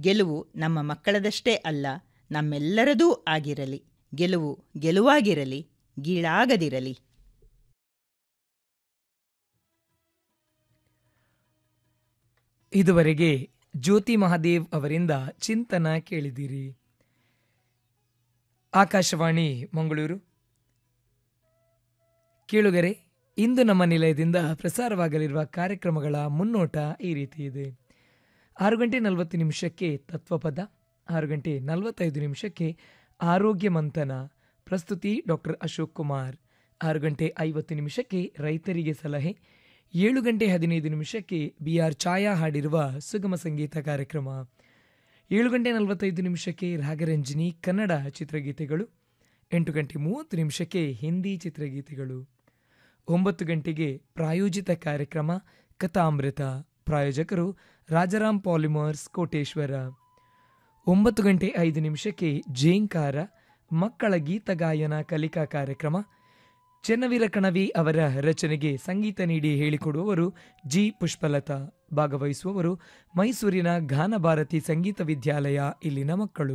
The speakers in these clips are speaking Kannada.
ಗೆಲುವು ನಮ್ಮ ಮಕ್ಕಳದಷ್ಟೇ ಅಲ್ಲ ನಮ್ಮೆಲ್ಲರದೂ ಆಗಿರಲಿ ಗೆಲುವು ಗೆಲುವಾಗಿರಲಿ ಗೀಳಾಗದಿರಲಿ ಇದುವರೆಗೆ ಜ್ಯೋತಿ ಮಹಾದೇವ್ ಅವರಿಂದ ಚಿಂತನ ಕೇಳಿದಿರಿ ಆಕಾಶವಾಣಿ ಮಂಗಳೂರು ಕೇಳುಗರೆ ಇಂದು ನಮ್ಮ ನಿಲಯದಿಂದ ಪ್ರಸಾರವಾಗಲಿರುವ ಕಾರ್ಯಕ್ರಮಗಳ ಮುನ್ನೋಟ ಈ ರೀತಿ ಇದೆ ಆರು ಗಂಟೆ ನಲವತ್ತು ನಿಮಿಷಕ್ಕೆ ತತ್ವಪದ ಆರು ಗಂಟೆ ನಲವತ್ತೈದು ನಿಮಿಷಕ್ಕೆ ಆರೋಗ್ಯ ಮಂಥನ ಪ್ರಸ್ತುತಿ ಡಾಕ್ಟರ್ ಅಶೋಕ್ ಕುಮಾರ್ ಆರು ಗಂಟೆ ಐವತ್ತು ನಿಮಿಷಕ್ಕೆ ರೈತರಿಗೆ ಸಲಹೆ ಏಳು ಗಂಟೆ ಹದಿನೈದು ನಿಮಿಷಕ್ಕೆ ಬಿ ಆರ್ ಛಾಯಾ ಹಾಡಿರುವ ಸುಗಮ ಸಂಗೀತ ಕಾರ್ಯಕ್ರಮ ಏಳು ಗಂಟೆ ನಲವತ್ತೈದು ನಿಮಿಷಕ್ಕೆ ರಾಗರಂಜಿನಿ ಕನ್ನಡ ಚಿತ್ರಗೀತೆಗಳು ಎಂಟು ಗಂಟೆ ಮೂವತ್ತು ನಿಮಿಷಕ್ಕೆ ಹಿಂದಿ ಚಿತ್ರಗೀತೆಗಳು ಒಂಬತ್ತು ಗಂಟೆಗೆ ಪ್ರಾಯೋಜಿತ ಕಾರ್ಯಕ್ರಮ ಕಥಾಮೃತ ಪ್ರಾಯೋಜಕರು ರಾಜಾರಾಮ್ ಪಾಲಿಮರ್ಸ್ ಕೋಟೇಶ್ವರ ಒಂಬತ್ತು ಗಂಟೆ ಐದು ನಿಮಿಷಕ್ಕೆ ಜೇಂಕಾರ ಮಕ್ಕಳ ಗೀತಗಾಯನ ಕಲಿಕಾ ಕಾರ್ಯಕ್ರಮ ಚೆನ್ನವೀರ ಕಣವಿ ಅವರ ರಚನೆಗೆ ಸಂಗೀತ ನೀಡಿ ಹೇಳಿಕೊಡುವವರು ಜಿ ಪುಷ್ಪಲತಾ ಭಾಗವಹಿಸುವವರು ಮೈಸೂರಿನ ಗಾನ ಭಾರತಿ ಸಂಗೀತ ವಿದ್ಯಾಲಯ ಇಲ್ಲಿನ ಮಕ್ಕಳು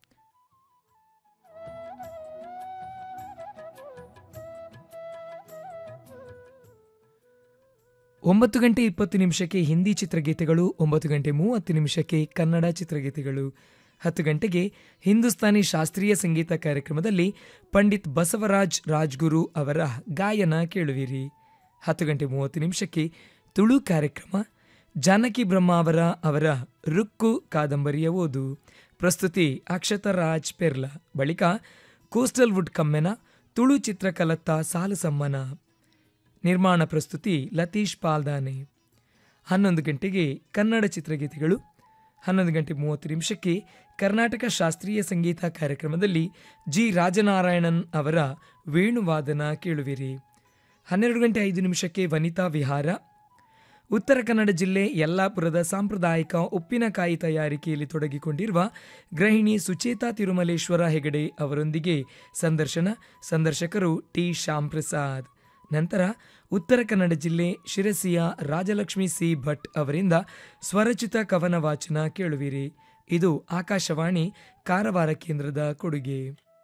ಒಂಬತ್ತು ಗಂಟೆ ಇಪ್ಪತ್ತು ನಿಮಿಷಕ್ಕೆ ಹಿಂದಿ ಚಿತ್ರಗೀತೆಗಳು ಒಂಬತ್ತು ಗಂಟೆ ಮೂವತ್ತು ನಿಮಿಷಕ್ಕೆ ಕನ್ನಡ ಚಿತ್ರಗೀತೆಗಳು ಹತ್ತು ಗಂಟೆಗೆ ಹಿಂದೂಸ್ತಾನಿ ಶಾಸ್ತ್ರೀಯ ಸಂಗೀತ ಕಾರ್ಯಕ್ರಮದಲ್ಲಿ ಪಂಡಿತ್ ಬಸವರಾಜ್ ರಾಜ್ಗುರು ಅವರ ಗಾಯನ ಕೇಳುವಿರಿ ಹತ್ತು ಗಂಟೆ ಮೂವತ್ತು ನಿಮಿಷಕ್ಕೆ ತುಳು ಕಾರ್ಯಕ್ರಮ ಜಾನಕಿ ಬ್ರಹ್ಮಾವರ ಅವರ ರುಕ್ಕು ಕಾದಂಬರಿಯ ಓದು ಪ್ರಸ್ತುತಿ ಅಕ್ಷತಾ ರಾಜ್ ಪೆರ್ಲ ಬಳಿಕ ಕೋಸ್ಟಲ್ ವುಡ್ ಕಮ್ಮೆನ ತುಳು ಚಿತ್ರಕಲತ್ತ ಸಾಲು ಸಮ್ಮನ ನಿರ್ಮಾಣ ಪ್ರಸ್ತುತಿ ಲತೀಶ್ ಪಾಲ್ದಾನೆ ಹನ್ನೊಂದು ಗಂಟೆಗೆ ಕನ್ನಡ ಚಿತ್ರಗೀತೆಗಳು ಹನ್ನೊಂದು ಗಂಟೆ ಮೂವತ್ತು ನಿಮಿಷಕ್ಕೆ ಕರ್ನಾಟಕ ಶಾಸ್ತ್ರೀಯ ಸಂಗೀತ ಕಾರ್ಯಕ್ರಮದಲ್ಲಿ ಜಿ ರಾಜನಾರಾಯಣನ್ ಅವರ ವೇಣುವಾದನ ಕೇಳುವಿರಿ ಹನ್ನೆರಡು ಗಂಟೆ ಐದು ನಿಮಿಷಕ್ಕೆ ವನಿತಾ ವಿಹಾರ ಉತ್ತರ ಕನ್ನಡ ಜಿಲ್ಲೆ ಯಲ್ಲಾಪುರದ ಸಾಂಪ್ರದಾಯಿಕ ಉಪ್ಪಿನಕಾಯಿ ತಯಾರಿಕೆಯಲ್ಲಿ ತೊಡಗಿಕೊಂಡಿರುವ ಗೃಹಿಣಿ ಸುಚೇತಾ ತಿರುಮಲೇಶ್ವರ ಹೆಗಡೆ ಅವರೊಂದಿಗೆ ಸಂದರ್ಶನ ಸಂದರ್ಶಕರು ಟಿ ಶ್ಯಾಮ್ ಪ್ರಸಾದ್ ನಂತರ ಉತ್ತರ ಕನ್ನಡ ಜಿಲ್ಲೆ ಶಿರಸಿಯ ರಾಜಲಕ್ಷ್ಮಿ ಸಿ ಭಟ್ ಅವರಿಂದ ಸ್ವರಚಿತ ಕವನ ವಾಚನ ಕೇಳುವಿರಿ ಇದು ಆಕಾಶವಾಣಿ ಕಾರವಾರ ಕೇಂದ್ರದ ಕೊಡುಗೆ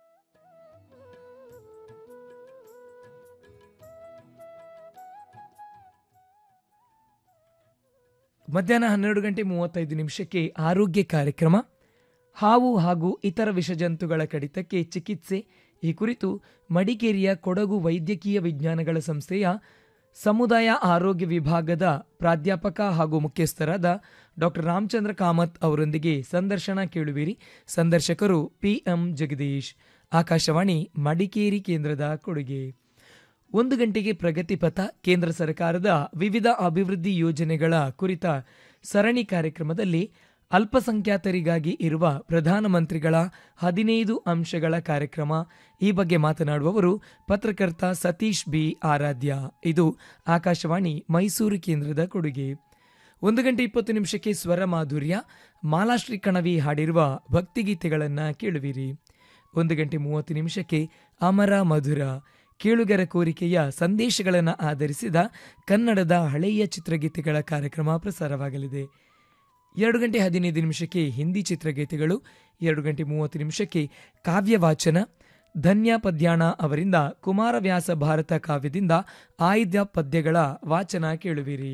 ಮಧ್ಯಾಹ್ನ ಹನ್ನೆರಡು ಗಂಟೆ ಮೂವತ್ತೈದು ನಿಮಿಷಕ್ಕೆ ಆರೋಗ್ಯ ಕಾರ್ಯಕ್ರಮ ಹಾವು ಹಾಗೂ ಇತರ ವಿಷಜಂತುಗಳ ಕಡಿತಕ್ಕೆ ಚಿಕಿತ್ಸೆ ಈ ಕುರಿತು ಮಡಿಕೇರಿಯ ಕೊಡಗು ವೈದ್ಯಕೀಯ ವಿಜ್ಞಾನಗಳ ಸಂಸ್ಥೆಯ ಸಮುದಾಯ ಆರೋಗ್ಯ ವಿಭಾಗದ ಪ್ರಾಧ್ಯಾಪಕ ಹಾಗೂ ಮುಖ್ಯಸ್ಥರಾದ ಡಾಕ್ಟರ್ ರಾಮಚಂದ್ರ ಕಾಮತ್ ಅವರೊಂದಿಗೆ ಸಂದರ್ಶನ ಕೇಳುವಿರಿ ಸಂದರ್ಶಕರು ಪಿಎಂ ಜಗದೀಶ್ ಆಕಾಶವಾಣಿ ಮಡಿಕೇರಿ ಕೇಂದ್ರದ ಕೊಡುಗೆ ಒಂದು ಗಂಟೆಗೆ ಪ್ರಗತಿಪಥ ಕೇಂದ್ರ ಸರ್ಕಾರದ ವಿವಿಧ ಅಭಿವೃದ್ಧಿ ಯೋಜನೆಗಳ ಕುರಿತ ಸರಣಿ ಕಾರ್ಯಕ್ರಮದಲ್ಲಿ ಅಲ್ಪಸಂಖ್ಯಾತರಿಗಾಗಿ ಇರುವ ಪ್ರಧಾನಮಂತ್ರಿಗಳ ಹದಿನೈದು ಅಂಶಗಳ ಕಾರ್ಯಕ್ರಮ ಈ ಬಗ್ಗೆ ಮಾತನಾಡುವವರು ಪತ್ರಕರ್ತ ಸತೀಶ್ ಬಿ ಆರಾಧ್ಯ ಇದು ಆಕಾಶವಾಣಿ ಮೈಸೂರು ಕೇಂದ್ರದ ಕೊಡುಗೆ ಒಂದು ಗಂಟೆ ಇಪ್ಪತ್ತು ನಿಮಿಷಕ್ಕೆ ಸ್ವರ ಮಾಧುರ್ಯ ಮಾಲಾಶ್ರೀ ಕಣವಿ ಹಾಡಿರುವ ಭಕ್ತಿಗೀತೆಗಳನ್ನು ಕೇಳುವಿರಿ ಒಂದು ಗಂಟೆ ಮೂವತ್ತು ನಿಮಿಷಕ್ಕೆ ಅಮರ ಮಧುರ ಕೇಳುಗರ ಕೋರಿಕೆಯ ಸಂದೇಶಗಳನ್ನು ಆಧರಿಸಿದ ಕನ್ನಡದ ಹಳೆಯ ಚಿತ್ರಗೀತೆಗಳ ಕಾರ್ಯಕ್ರಮ ಪ್ರಸಾರವಾಗಲಿದೆ ಎರಡು ಗಂಟೆ ಹದಿನೈದು ನಿಮಿಷಕ್ಕೆ ಹಿಂದಿ ಚಿತ್ರಗೀತೆಗಳು ಎರಡು ಗಂಟೆ ಮೂವತ್ತು ನಿಮಿಷಕ್ಕೆ ಕಾವ್ಯವಾಚನ ಧನ್ಯ ಪದ್ಯಾಣ ಅವರಿಂದ ಕುಮಾರವ್ಯಾಸ ಭಾರತ ಕಾವ್ಯದಿಂದ ಆಯ್ದ ಪದ್ಯಗಳ ವಾಚನ ಕೇಳುವಿರಿ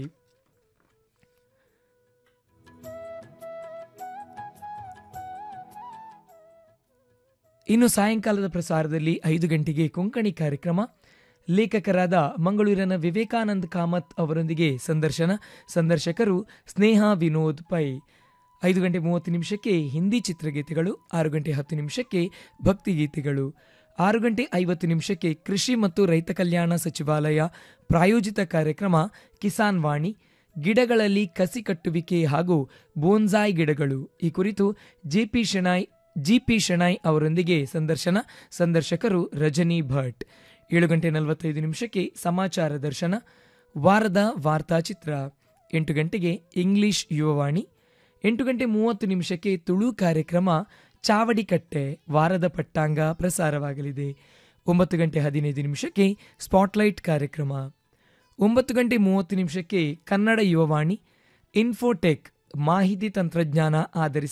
ಇನ್ನು ಸಾಯಂಕಾಲದ ಪ್ರಸಾರದಲ್ಲಿ ಐದು ಗಂಟೆಗೆ ಕೊಂಕಣಿ ಕಾರ್ಯಕ್ರಮ ಲೇಖಕರಾದ ಮಂಗಳೂರಿನ ವಿವೇಕಾನಂದ್ ಕಾಮತ್ ಅವರೊಂದಿಗೆ ಸಂದರ್ಶನ ಸಂದರ್ಶಕರು ಸ್ನೇಹ ವಿನೋದ್ ಪೈ ಐದು ಗಂಟೆ ಮೂವತ್ತು ನಿಮಿಷಕ್ಕೆ ಹಿಂದಿ ಚಿತ್ರಗೀತೆಗಳು ಆರು ಗಂಟೆ ಹತ್ತು ನಿಮಿಷಕ್ಕೆ ಭಕ್ತಿಗೀತೆಗಳು ಆರು ಗಂಟೆ ಐವತ್ತು ನಿಮಿಷಕ್ಕೆ ಕೃಷಿ ಮತ್ತು ರೈತ ಕಲ್ಯಾಣ ಸಚಿವಾಲಯ ಪ್ರಾಯೋಜಿತ ಕಾರ್ಯಕ್ರಮ ಕಿಸಾನ್ ವಾಣಿ ಗಿಡಗಳಲ್ಲಿ ಕಸಿ ಕಟ್ಟುವಿಕೆ ಹಾಗೂ ಬೋನ್ಸಾಯ್ ಗಿಡಗಳು ಈ ಕುರಿತು ಜೆಪಿ ಶೆಣಾಯ್ ಜಿಪಿ ಶೆಣಾಯ್ ಅವರೊಂದಿಗೆ ಸಂದರ್ಶನ ಸಂದರ್ಶಕರು ರಜನಿ ಭಟ್ ಏಳು ಗಂಟೆ ನಲವತ್ತೈದು ನಿಮಿಷಕ್ಕೆ ಸಮಾಚಾರ ದರ್ಶನ ವಾರದ ವಾರ್ತಾ ಚಿತ್ರ ಎಂಟು ಗಂಟೆಗೆ ಇಂಗ್ಲಿಷ್ ಯುವವಾಣಿ ಎಂಟು ಗಂಟೆ ಮೂವತ್ತು ನಿಮಿಷಕ್ಕೆ ತುಳು ಕಾರ್ಯಕ್ರಮ ಚಾವಡಿಕಟ್ಟೆ ವಾರದ ಪಟ್ಟಾಂಗ ಪ್ರಸಾರವಾಗಲಿದೆ ಒಂಬತ್ತು ಗಂಟೆ ಹದಿನೈದು ನಿಮಿಷಕ್ಕೆ ಸ್ಪಾಟ್ಲೈಟ್ ಕಾರ್ಯಕ್ರಮ ಒಂಬತ್ತು ಗಂಟೆ ಮೂವತ್ತು ನಿಮಿಷಕ್ಕೆ ಕನ್ನಡ ಯುವವಾಣಿ ಇನ್ಫೋಟೆಕ್ ಮಾಹಿತಿ ತಂತ್ರಜ್ಞಾನ ಆಧರಿಸಿ